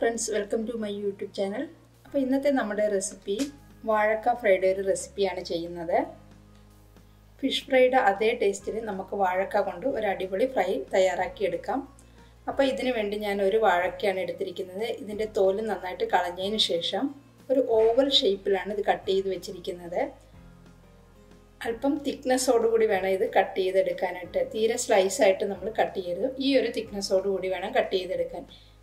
friends welcome to my YouTube channel അപ്പോൾ ഇന്നത്തെ നമ്മുടെ റെസിപ്പി വാഴക്ക ഫ്രൈഡ് ഒരു റെസിപ്പിയാണ് ചെയ്യുന്നത് ഫിഷ് ഫ്രൈഡ് അതേ ടേസ്റ്റിൽ നമുക്ക് വാഴക്ക കൊണ്ട് ഒരു അടിപൊളി ഫ്രൈ തയ്യാറാക്കിയെടുക്കാം അപ്പോൾ ഇതിനു വേണ്ടി ഞാൻ ഒരു വാഴക്കയാണ് എടുത്തിരിക്കുന്നത് ഇതിൻ്റെ തോല് നന്നായിട്ട് കളഞ്ഞതിന് ശേഷം ഒരു ഓവൽ ഷേപ്പിലാണ് ഇത് കട്ട് ചെയ്ത് വെച്ചിരിക്കുന്നത് അല്പം തിക്നെസ്സോടുകൂടി വേണം ഇത് കട്ട് ചെയ്തെടുക്കാനായിട്ട് തീരെ സ്ലൈസ് ആയിട്ട് നമ്മൾ കട്ട് ചെയ്യരുത് ഈ ഒരു തിക്നെസ്സോടുകൂടി വേണം കട്ട് ചെയ്തെടുക്കാൻ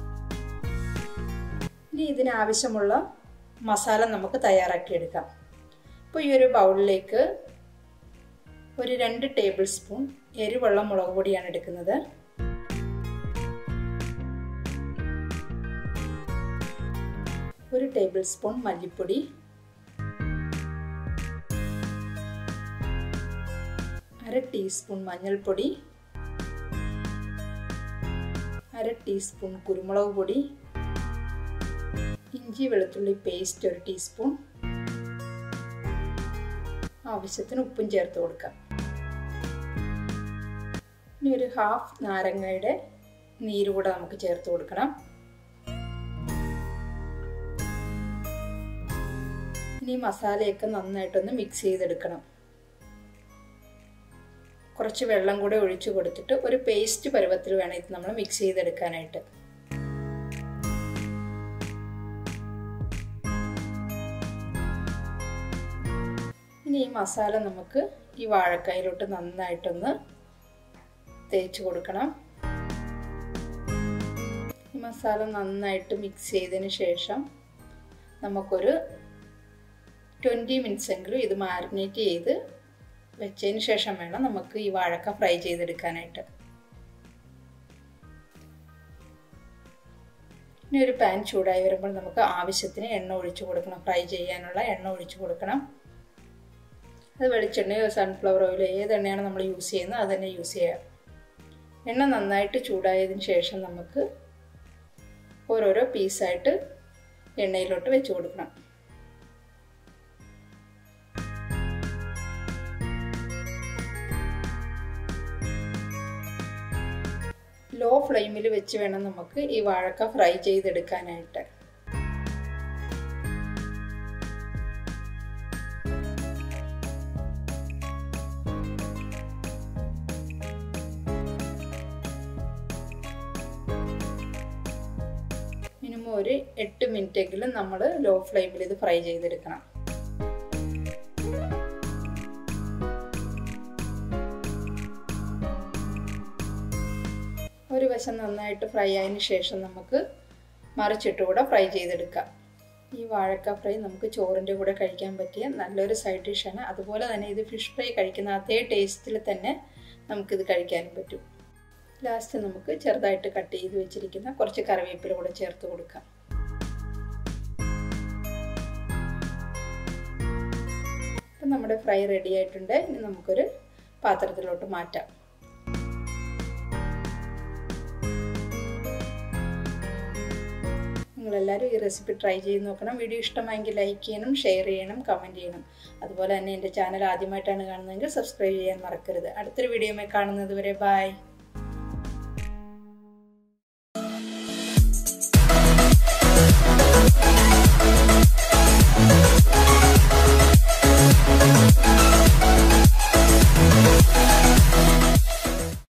ഇനി ഇതിനാവശ്യമുള്ള മസാല നമുക്ക് തയ്യാറാക്കിയെടുക്കാം അപ്പോൾ ഈ ഒരു ബൗളിലേക്ക് ഒരു രണ്ട് ടേബിൾ സ്പൂൺ എരിവെള്ള മുളക് പൊടിയാണ് എടുക്കുന്നത് ഒരു ടേബിൾ സ്പൂൺ മല്ലിപ്പൊടി അര ടീസ്പൂൺ മഞ്ഞൾപ്പൊടി അര ടീസ്പൂൺ കുരുമുളക് പൊടി ഇഞ്ചി വെളുത്തുള്ളി പേസ്റ്റ് ഒരു ടീസ്പൂൺ ആവശ്യത്തിന് ഉപ്പും ചേർത്ത് കൊടുക്കാം ഇനി ഒരു ഹാഫ് നാരങ്ങയുടെ നീര് കൂടെ നമുക്ക് ചേർത്ത് കൊടുക്കണം ഇനി മസാലയൊക്കെ നന്നായിട്ടൊന്ന് മിക്സ് ചെയ്തെടുക്കണം കുറച്ച് വെള്ളം കൂടെ ഒഴിച്ചു കൊടുത്തിട്ട് ഒരു പേസ്റ്റ് പരുവത്തിൽ വേണം ഇത് നമ്മൾ മിക്സ് ചെയ്തെടുക്കാനായിട്ട് ഇനി ഈ മസാല നമുക്ക് ഈ വാഴക്കായിലോട്ട് നന്നായിട്ടൊന്ന് തേച്ച് കൊടുക്കണം ഈ മസാല നന്നായിട്ട് മിക്സ് ചെയ്തതിന് ശേഷം നമുക്കൊരു ട്വൻറ്റി മിനിറ്റ്സ് എങ്കിലും ഇത് മാരിനേറ്റ് ചെയ്ത് വെച്ചതിന് ശേഷം വേണം നമുക്ക് ഈ വാഴക്ക ഫ്രൈ ചെയ്തെടുക്കാനായിട്ട് ഇനി ഒരു പാൻ ചൂടായി വരുമ്പോൾ നമുക്ക് ആവശ്യത്തിന് എണ്ണ ഒഴിച്ചു കൊടുക്കണം ഫ്രൈ ചെയ്യാനുള്ള എണ്ണ ഒഴിച്ചു കൊടുക്കണം അത് വെളിച്ചെണ്ണയോ സൺഫ്ലവർ ഓയിലോ ഏത് എണ്ണയാണ് നമ്മൾ യൂസ് ചെയ്യുന്നത് അത് തന്നെ യൂസ് ചെയ്യാം എണ്ണ നന്നായിട്ട് ചൂടായതിന് ശേഷം നമുക്ക് ഓരോരോ പീസായിട്ട് എണ്ണയിലോട്ട് വെച്ച് കൊടുക്കണം ലോ ഫ്ലെയിമിൽ വെച്ച് വേണം നമുക്ക് ഈ വാഴക്ക ഫ്രൈ ചെയ്തെടുക്കാനായിട്ട് മിനിമം ഒരു എട്ട് മിനിറ്റെങ്കിലും നമ്മൾ ലോ ഫ്ലെയിമിൽ ഇത് ഫ്രൈ ചെയ്തെടുക്കണം ഒരു വശം നന്നായിട്ട് ഫ്രൈ ആയതിനു ശേഷം നമുക്ക് മറിച്ചിട്ട് കൂടെ ഫ്രൈ ചെയ്തെടുക്കാം ഈ വാഴക്ക ഫ്രൈ നമുക്ക് ചോറിൻ്റെ കൂടെ കഴിക്കാൻ പറ്റിയ നല്ലൊരു സൈഡ് ഡിഷാണ് അതുപോലെ തന്നെ ഇത് ഫിഷ് ഫ്രൈ കഴിക്കുന്ന അതേ ടേസ്റ്റിൽ തന്നെ നമുക്കിത് കഴിക്കാനും പറ്റും ലാസ്റ്റ് നമുക്ക് ചെറുതായിട്ട് കട്ട് ചെയ്ത് വെച്ചിരിക്കുന്ന കുറച്ച് കറിവേപ്പില കൂടെ ചേർത്ത് കൊടുക്കാം അപ്പം നമ്മുടെ ഫ്രൈ റെഡി ആയിട്ടുണ്ട് ഇനി നമുക്കൊരു പാത്രത്തിലോട്ട് മാറ്റാം നിങ്ങളെല്ലാവരും ഈ റെസിപ്പി ട്രൈ ചെയ്ത് നോക്കണം വീഡിയോ ഇഷ്ടമായെങ്കിൽ ലൈക്ക് ചെയ്യണം ഷെയർ ചെയ്യണം കമൻറ്റ് ചെയ്യണം അതുപോലെ തന്നെ എൻ്റെ ചാനൽ ആദ്യമായിട്ടാണ് കാണുന്നതെങ്കിൽ സബ്സ്ക്രൈബ് ചെയ്യാൻ മറക്കരുത് അടുത്തൊരു വീഡിയോയുമായി കാണുന്നത് വരെ ബായ്